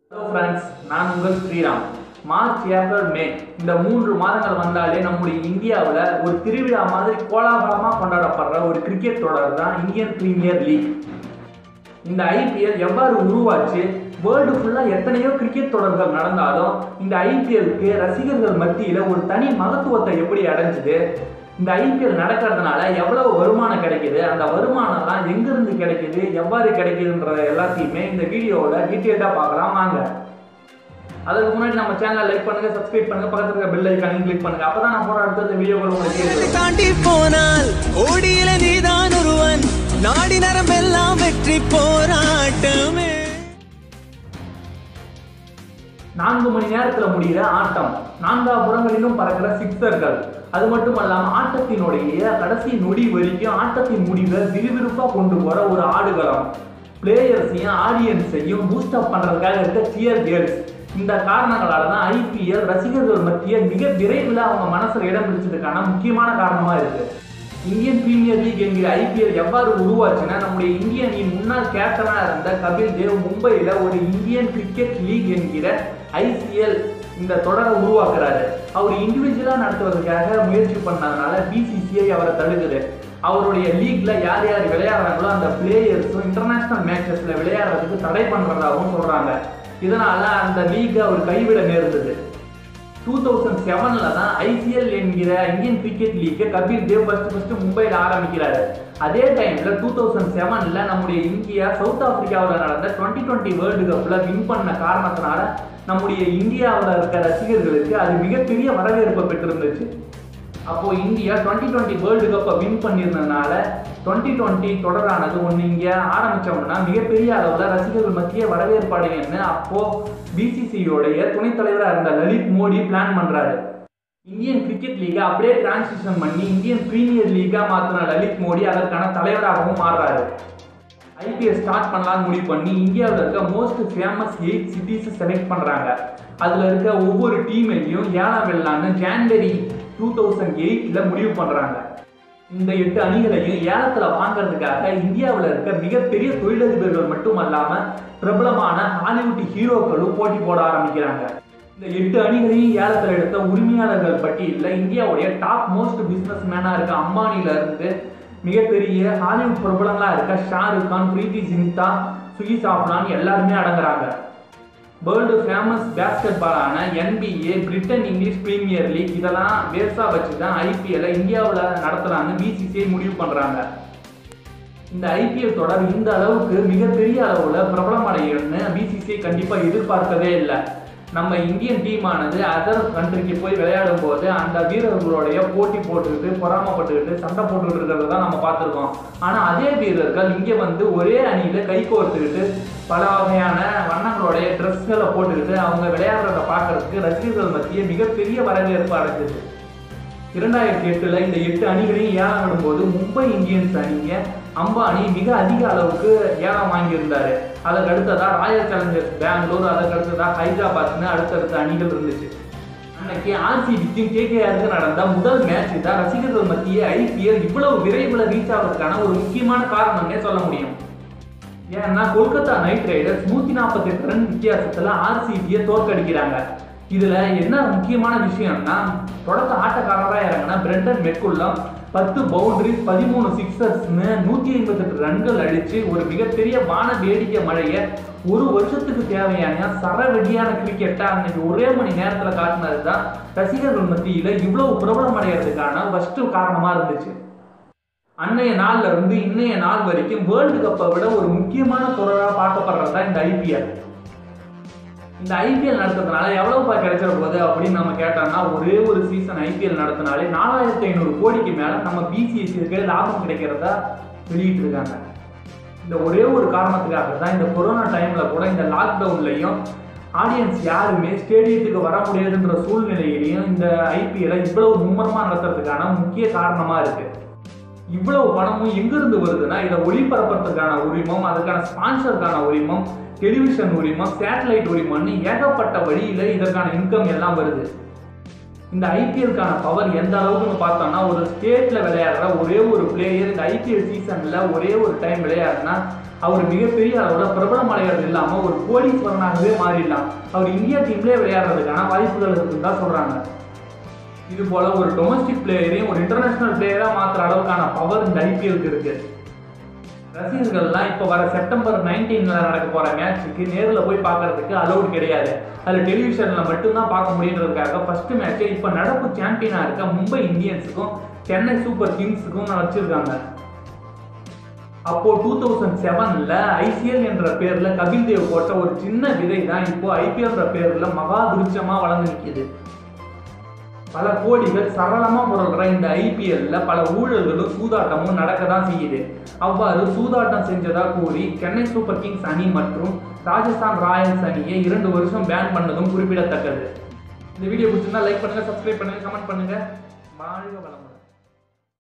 Hello friends நான் உங்கள் Sriram March April May இந்த மூன்று மாதங்கள் வந்தாலே நம்முடைய இந்தியாவில் ஒரு திருவிழா மாதிரி கோலாகலமாக கொண்டாடப்படுற ஒரு கிரிக்கெட் தொடர் தான் இந்தியன் பிரீமியர் லீக் இந்த ஐபிஎல் எவ்வாறு உருவாச்சு வேர்ல்டு ஃபுல்லாக எத்தனையோ கிரிக்கெட் தொடர்கள் நடந்தாலும் இந்த ஐபிஎலுக்கு ரசிகர்கள் மத்தியில் ஒரு தனி மகத்துவத்தை எப்படி அடைஞ்சுது இந்த ஐபிஎல் நடக்கிறதுனால எவ்வளவு வருமானம் கிடைக்குது அந்த வருமானம்லாம் எங்கிருந்து கிடைக்குது எவ்வாறு கிடைக்குதுன்ற எல்லாத்தையுமே இந்த வீடியோவில் டீட்டெயிலாக பார்க்கலாம் வாங்க அதுக்கு முன்னாடி நம்ம சேனலை லைக் பண்ணுங்க சப்ஸ்கிரைப் பண்ணுங்க பக்கத்துல இருக்க பெல் ஐக்கானையும் கிளிக் பண்ணுங்க அப்பதான் நான் போற அடுத்த வீடியோக்கள் உங்களுக்கு உலகத்தை சேரும். தாண்டி போனால் ஓடியில நீதான் ஒருவன் நாடி நரம்பெல்லாம் வெற்றி போராட்டமே நான்கு மணி நேரத்துல முடிகிற ஆட்டம் நான்காபுறங்களிலும் பறக்கிற சிக்ஸர்கள் அது மட்டும் இல்லாம ஆட்டத்தினுடைய கடைசி நொடி வரைக்கும் ஆட்டத்தின் முடிவை விறுவிறுப்பா கொண்டு போற ஒரு ஆடுகளம் பிளேயர்ஸையும் ஆடியன்ஸையும் பூஸ்ட் அப் பண்றதுக்காக இருக்க சியர் கேர்ள்ஸ் இந்த காரணங்களால தான் ஐபிஎல் ரசிகர்கள் மத்திய மிக விரைவில் அவங்க மனசுல இடம் பிடிச்சதுக்கான முக்கியமான காரணமா இருக்கு இந்தியன் பிரீமியர் லீக் என்கிற ஐபிஎல் எவ்வாறு உருவாச்சுன்னா நம்முடைய இந்திய அணியின் முன்னாள் கேப்டனா இருந்த கபில் தேவ் மும்பையில ஒரு இந்தியன் கிரிக்கெட் லீக் என்கிற ஐசிஎல் இந்த தொடரை உருவாக்குறாரு அவர் இண்டிவிஜுவலா நடத்துவதற்காக முயற்சி பண்ணதுனால பிசிசிஐ அவரை தடுக்குது அவருடைய லீக்ல யார் யார் விளையாடுறாங்களோ அந்த பிளேயர்ஸும் இன்டர்நேஷனல் மேட்சஸ்ல விளையாடுறதுக்கு தடை பண்றதாகவும் சொல்றாங்க இதனால அந்த லீக் அவர் கைவிட நேர்ந்தது டூ தௌசண்ட் செவன்ல தான் ஐசிஎல் என்கிற இந்தியன் கிரிக்கெட் லீக்கை கபில் தேவ் ஃபர்ஸ்ட் ஃபர்ஸ்ட் மும்பையில் ஆரம்பிக்கிறாரு அதே டைம்ல டூ தௌசண்ட் செவன்ல நம்முடைய இந்தியா சவுத் ஆப்பிரிக்காவில் நடந்த டுவெண்ட்டி டுவெண்ட்டி வேர்ல்டு கப்ல வின் பண்ண காரணத்தினால நம்முடைய இந்தியாவில் இருக்க ரசிகர்களுக்கு அது மிகப்பெரிய வரவேற்பை பெற்றிருந்துச்சு அப்போ இந்தியா டுவெண்ட்டி டுவெண்ட்டி வேர்ல்டு கப்பை வின் பண்ணியிருந்ததுனால டுவெண்ட்டி டுவெண்ட்டி தொடரானது ஒன்று இங்கே ஆரம்பிச்சோம்னா மிகப்பெரிய அளவில் ரசிகர்கள் மத்திய வரவேற்பு அடையும்னு அப்போ பிசிசியோடைய துணைத் தலைவராக இருந்த லலித் மோடி பிளான் பண்றாரு இந்தியன் கிரிக்கெட் லீகை அப்படியே டிரான்சிஷன் பண்ணி இந்தியன் பிரீமியர் லீகா மாற்றின லலித் மோடி அதற்கான தலைவராகவும் மாறுறாரு ஐபிஎல் ஸ்டார்ட் பண்ணலாம்னு முடிவு பண்ணி இந்தியாவில் இருக்க most famous eight cities select பண்ணுறாங்க அதில் இருக்க ஒவ்வொரு டீமையும் ஏழாம் வெள்ளான்னு ஜான்வரி டூ தௌசண்ட் எயிட்டில் முடிவு பண்ணுறாங்க இந்த எட்டு அணிகளையும் ஏலத்தில் வாங்குறதுக்காக இந்தியாவில் இருக்க மிகப்பெரிய தொழிலதிபர்கள் மட்டும் அல்லாமல் பிரபலமான ஹாலிவுட் ஹீரோக்களும் போட்டி போட ஆரம்பிக்கிறாங்க இந்த எட்டு அணிகளையும் ஏலத்தில் எடுத்த உரிமையாளர்கள் பட்டியலில் இந்தியாவுடைய டாப் மோஸ்ட் பிஸ்னஸ் மேனாக இருக்க அம்பானில இருந்து மிகப்பெரிய ஹாலிவுட் பிரபலங்களா இருக்க ஷாருக் கான் பிரீத்தி ஜிந்தா சுகி சாப்லான் எல்லாருமே அடங்குறாங்க வேர்ல்டு ஃபேமஸ் பேஸ்கெட் பாலான NBA Britain English premier league இதெல்லாம் பேஸாக வச்சு தான் ஐபிஎல்லை இந்தியாவில் நடத்தலாம்னு பிசிசிஐ முடிவு பண்ணுறாங்க இந்த ஐபிஎல் தொடர் இந்த அளவுக்கு மிகப்பெரிய அளவில் பிரபலமடையும்னு பிசிசிஐ கண்டிப்பாக எதிர்பார்க்கவே இல்லை நம்ம இந்தியன் டீமானது அதர் கண்ட்ரிக்கு போய் விளையாடும் போது அந்த வீரர்களுடைய போட்டி போட்டுக்கிட்டு பொறாமப்பட்டுக்கிட்டு சண்டை போட்டுக்கிட்டு இருக்கிறத தான் நம்ம பார்த்துருக்கோம் ஆனால் அதே வீரர்கள் இங்கே வந்து ஒரே அணியில் கை கோர்த்துக்கிட்டு பல வகையான வண்ணங்களுடைய ட்ரெஸ்களை போட்டுக்கிட்டு அவங்க விளையாடுறத பார்க்கறதுக்கு ரசிகர்கள் மத்திய மிகப்பெரிய வரவேற்பு அடைஞ்சது இரண்டாயிரத்தி எட்டுல இந்த எட்டு அணிகளையும் ஏலம் விடும்போது மும்பை இந்தியன்ஸ் அணிங்க அம்பானி மிக அதிக அளவுக்கு ஏலம் வாங்கியிருந்தாரு அதற்கு அடுத்ததா ராயல் சேலஞ்சர்ஸ் பெங்களூர் அதற்கு அடுத்ததா ஹைதராபாத்னு அடுத்தடுத்த அணிகள் இருந்துச்சு அன்னைக்கு ஆர்சிபிக்கும் கேகேஆருக்கு நடந்த முதல் மேட்ச் தான் ரசிகர்கள் மத்திய ஐபிஎல் இவ்வளவு விரைவில் ரீச் ஆகிறதுக்கான ஒரு முக்கியமான காரணம்னே சொல்ல முடியும் ஏன்னா கொல்கத்தா நைட் ரைடர்ஸ் நூத்தி நாற்பத்தி எட்டு ரன் வித்தியாசத்துல ஆர்சிபியை தோற்கடிக்கிறாங்க இதுல என்ன முக்கியமான விஷயம்னா தொடக்க ஆட்டக்காரராக இறங்கின பிரெண்டன் மெக்குள்ளம் பத்து பவுண்டரிஸ் பதிமூணு சிக்ஸர்ஸ்னு நூத்தி ஐம்பத்தெட்டு ரன்கள் அடிச்சு ஒரு மிகப்பெரிய வான வேடிக்கை மழையை ஒரு வருஷத்துக்கு தேவையான சரவெடியான கிரிக்கெட்டை அன்னைக்கு ஒரே மணி நேரத்துல காட்டினது தான் ரசிகர்கள் மத்தியில இவ்வளவு பிரபலம் அடைகிறதுக்கான ஃபர்ஸ்ட் காரணமா இருந்துச்சு அன்னைய நாள்ல இருந்து இன்னைய நாள் வரைக்கும் வேர்ல்டு கப்பை விட ஒரு முக்கியமான தொடரா பார்க்கப்படுறது தான் இந்த ஐபிஎல் இந்த ஐபிஎல் நடத்துறதுனால எவ்வளவு பா கிடைச்சிட போகுது அப்படின்னு நம்ம கேட்டோம்னா ஒரே ஒரு சீசன் ஐபிஎல் நடத்தினாலே நாலாயிரத்தி ஐநூறு கோடிக்கு மேல நம்ம பிசிஎஸ்சிக்கு லாபம் கிடைக்கிறதா வெளியிட்டு இருக்காங்க இந்த ஒரே ஒரு காரணத்துக்காக தான் இந்த கொரோனா டைம்ல கூட இந்த லாக்டவுன்லையும் ஆடியன்ஸ் யாருமே ஸ்டேடியத்துக்கு வர முடியாதுன்ற சூழ்நிலையிலையும் இந்த ஐபிஎல்லை இவ்வளவு மும்முரமா நடத்துறதுக்கான முக்கிய காரணமா இருக்கு இவ்வளவு பணமும் எங்கிருந்து வருதுன்னா இதை ஒளிபரப்புறதுக்கான உரிமம் அதுக்கான ஸ்பான்சருக்கான உரிமம் டெலிவிஷன் உரிமம் சேட்டலைட் உரிமம்னு ஏகப்பட்ட வழியில இதற்கான இன்கம் எல்லாம் வருது இந்த ஐபிஎல்கான பவர் எந்த அளவுக்குன்னு பார்த்தோம்னா ஒரு ஸ்டேட்ல விளையாடுற ஒரே ஒரு பிளேயர் இந்த ஐபிஎல் சீசன்ல ஒரே ஒரு டைம் விளையாடுனா அவர் மிகப்பெரிய அளவில் பிரபலம் அடைகிறது இல்லாமல் ஒரு கோடீஸ்வரனாகவே மாறிடலாம் அவர் இந்தியா டீம்லேயே விளையாடுறதுக்கான வாய்ப்புகள் இருக்குன்னு தான் சொல்கிறாங்க இது போல ஒரு டொமஸ்டிக் பிளேயரையும் ஒரு இன்டர்நேஷனல் பிளேயரா மாத்துற அளவுக்கான பவர் இந்த ஐபிஎலுக்கு இருக்கு ரசிகர்கள்லாம் இப்போ வர செப்டம்பர் நைன்டீன்ல நடக்க போற மேட்ச்சுக்கு நேரில் போய் பார்க்கறதுக்கு அலௌட் கிடையாது அதில் டெலிவிஷன்ல மட்டும்தான் பார்க்க முடியுன்றதுக்காக ஃபர்ஸ்ட் மேட்சை இப்போ நடப்பு சாம்பியனா இருக்க மும்பை இந்தியன்ஸுக்கும் சென்னை சூப்பர் கிங்ஸுக்கும் வச்சிருக்காங்க அப்போ டூ தௌசண்ட் செவன்ல ஐசிஎல் என்ற பேர்ல கபில் தேவ் போட்ட ஒரு சின்ன விதை தான் இப்போ ஐபிஎல்ன்ற பேர்ல மகா விருட்சமா வளர்ந்து நிற்கிது பல கோடிகள் சரளமா புரள்ற இந்த ஐபிஎல்ல பல ஊழல்களும் சூதாட்டமும் நடக்க தான் செய்யுது அவ்வாறு சூதாட்டம் செஞ்சதா கூறி சென்னை சூப்பர் கிங்ஸ் அணி மற்றும் ராஜஸ்தான் ராயல்ஸ் அணியை இரண்டு வருஷம் பேன் பண்ணதும் குறிப்பிடத்தக்கது இந்த வீடியோ பிடிச்சிருந்தா லைக் பண்ணுங்க சப்ஸ்கிரைப் பண்ணுங்க கமெண்ட் பண்ணுங்க வாழ்க வளமுடன்